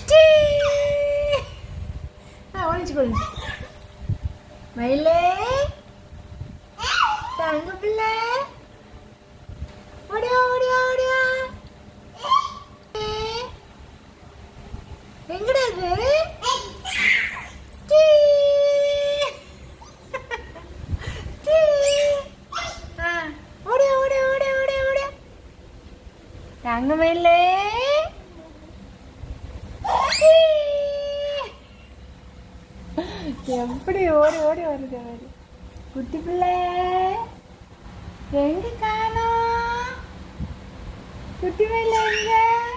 Tea. ஆ ஒழிச்சு ஒழிச்சு மயிலே தங்க பிள்ளை ஓடியா ஓடியா ஓடியா எங்கடா இது டீ. டீ. ஆ, ஓடியா ஓடியா ஓடியா ஓடியா ஓடியா தங்க மயிலே டீ. எப்படி ஓடி ஓடி வருது அவரு குட்டி பிள்ளை எங்க காணோம் குட்டி பிள்ளை எங்க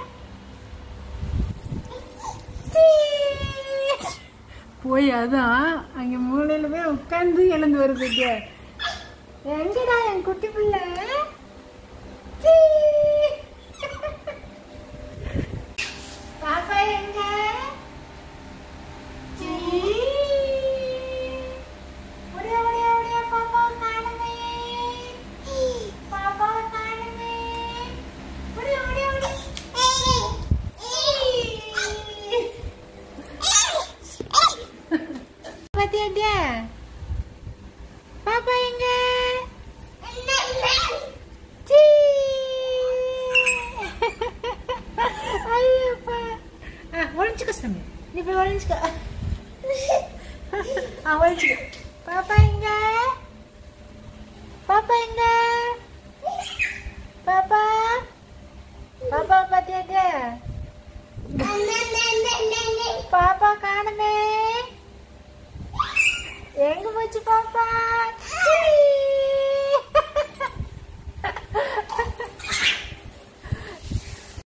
சீ. போய் அதான் அங்க மூலையில போய் உட்கார்ந்து எழுந்து வருது இங்க. எங்கடா என் குட்டி பிள்ளை சீ. பாப்பா எங்க சீ. ஓடியா, ஓடியா, ஓடியா, பாப்பாவை காணுமே. பாப்பாவை காணுமே. ஓடியா, ஓடியா, ஓடியா. பாத்தியாட்டியா? பாப்பா எங்க சீ. ஐயோப்பா. ஆ, ஒளிஞ்சுக்க சாமி நீ போய் ஒளிஞ்சுக்க ஆ ஒளிஞ்சுக்க பாப்பா எங்க பாப்பா எங்க பாப்பா பாப்பா பாத்தியாட்டியா பாப்பா காணுமே எங்க போச்சு பாப்பா சீ.